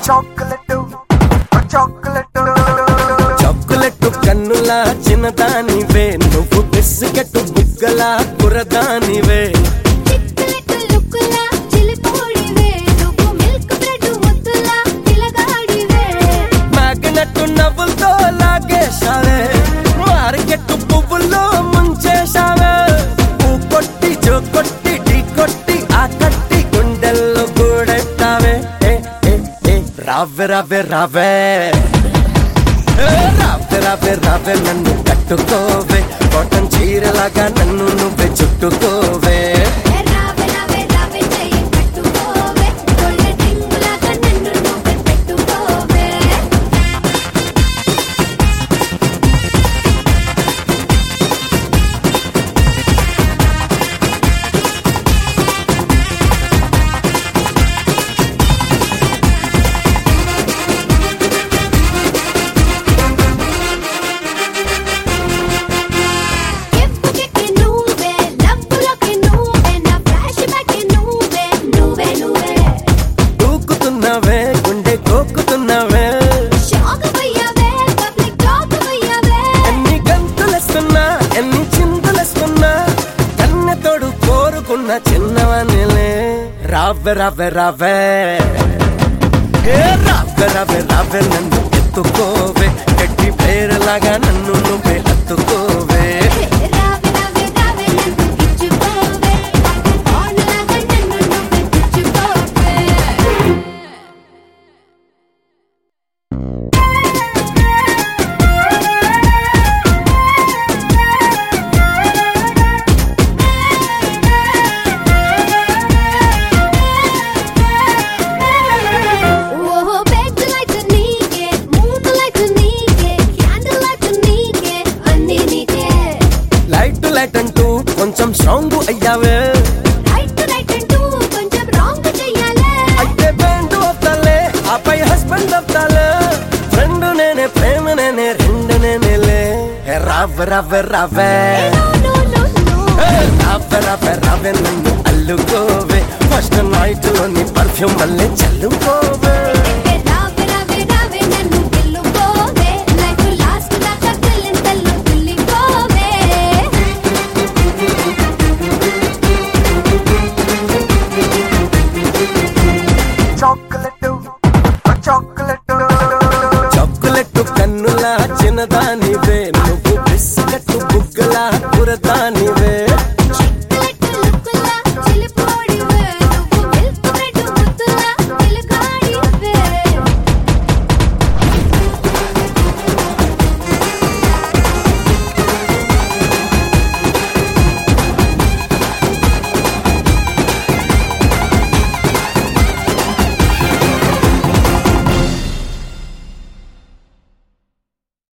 chocolate chocolate chocolate కన్నుల చిన్నదానివే నువ్వు biscuit బుగ్గల కురదానివే చిక్కులెట్టు లుక్కులా చిలిపోడివే నువ్వు మిల్క్ బ్రెడ్ ముద్దులా పిలగాడివే మ్యాగ్నెట్ నవ్వులతో లాగేశావే మార్కెట్ పువ్వుల్లో ముంచేశావే పూ కొట్టి జో కొట్టి ఢీ కొట్టి ఆ కట్టి గుండెల్లో గూడెట్టావే ఏ, ఏ, ఏ, రావే రావే రావే ఏ, రావే రావే రావే నన్ను కట్టుకోవే కాటన్ చీరలాగా నన్ను నువ్వే చుట్టుకోవే ఏ రావే రావే రావే చెయ్యి పట్టుకోవే గొల్లె టింగులాగా నన్ను నువ్వే పెట్టుకోవే ఎప్పుకెక్కి నువ్వే లబ్బులకి నువ్వే నా ఫ్లాష్ బ్యాక్ నువ్వే నువ్వే నువ్వే దూకుతున్నవే గుండె కోకుతున్నవే షాక్ అయ్యావే పబ్లిక్ టాక్ అయ్యావే ఎన్ని గంతులేస్తున్నా ఎన్ని చిందులేస్తున్నా కన్నెతోడు కోరుకున్న చిన్నవనిలే రావే రావే రావే ఏ రావే రావే రావే నన్ను ఎత్తుకోవే గట్టి పేరులాగా నన్ను నువ్వే హత్తుకోవే రావే రావే రావే నన్ను గిచ్చుకోవే ఆనలాగా నన్ను నువ్వే గిచ్చుకోవే ఓహో బెడ్ లైట్ నీకే మూన్ లైట్ నీకే క్యాండిల్ లైట్ నీకే అన్ని నీకే లైట్ లైట్ అంటూ కొంచెం స్ట్రాంగ్ అయ్యావే రైట్ రైట్ అంటూ కొంచెం రాంగ్ చెయ్యాలే అయితే బ్యాండ్ అవుతాలే ఆపై హస్బెండ్ అవుతాలే ఫ్రెండ్ నేనే ప్రేమ నేనే రెండు నేనేలే ఏ రావే రావే రావే నో నో నో నో ఏ రావే రావే రావే నన్ను అల్లుకోవే ఫస్ట్ నైట్ లోని పర్ఫ్యూమ్ మళ్ళీ చల్లుకోవే రావే రావే రావే నన్ను గెలుపోవే లైఫ్ లాస్ట్ దాకా గిల్లింతల్లో గిల్లిపోవే చాక్